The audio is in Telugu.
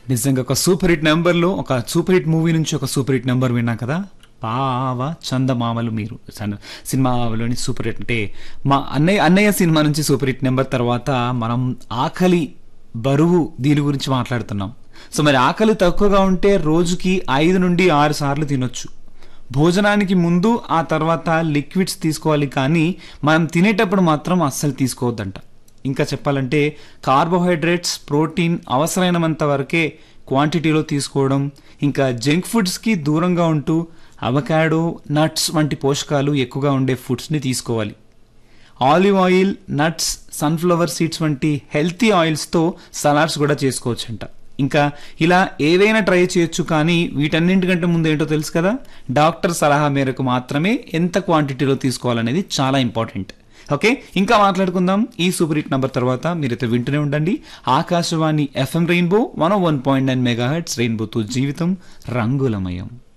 నిజంగా ఒక సూపర్ హిట్ నెంబర్లో ఒక సూపర్ హిట్ మూవీ నుంచి ఒక సూపర్ హిట్ నెంబర్ విన్నాం కదా పావ చందమామలు మీరు సన్- సినిమాలోని సూపర్ హిట్ అంటే మా అన్నయ్య అన్నయ్య సినిమా నుంచి సూపర్ హిట్ నెంబర్ తర్వాత మనం ఆకలి బరువు దీని గురించి మాట్లాడుతున్నాం సో మరి ఆకలి తక్కువగా ఉంటే రోజుకి ఐదు నుండి ఆరు సార్లు తినొచ్చు భోజనానికి ముందు ఆ తర్వాత లిక్విడ్స్ తీసుకోవాలి కానీ మనం తినేటప్పుడు మాత్రం అస్సలు తీసుకోవద్దంట ఇంకా చెప్పాలంటే కార్బోహైడ్రేట్స్ ప్రోటీన్ అవసరమైనంత వరకే క్వాంటిటీలో తీసుకోవడం ఇంకా జంక్ ఫుడ్స్కి దూరంగా ఉంటూ అవకాడో నట్స్ వంటి పోషకాలు ఎక్కువగా ఉండే ఫుడ్స్ని తీసుకోవాలి olive oil nuts sunflower seeds వంటి హెల్తీ ఆయిల్స్తో సలాడ్స్ కూడా చేసుకోవచ్చంట ఇంకా ఇలా ఏవైనా ట్రై చేయొచ్చు కానీ వీటన్నింటికంటే ముందు ఏంటో తెలుసు కదా డాక్టర్ సలహా మేరకు మాత్రమే ఎంత క్వాంటిటీలో తీసుకోవాలనేది చాలా ఇంపార్టెంట్ ఓకే ఇంకా మాట్లాడుకుందాం ఈ సూపర్ హిట్ నంబర్ తర్వాత మీరైతే వింటూనే ఉండండి Akashvani FM rainbow one one point nine mega heads రెయిన్బోతో జీవితం రంగులమయం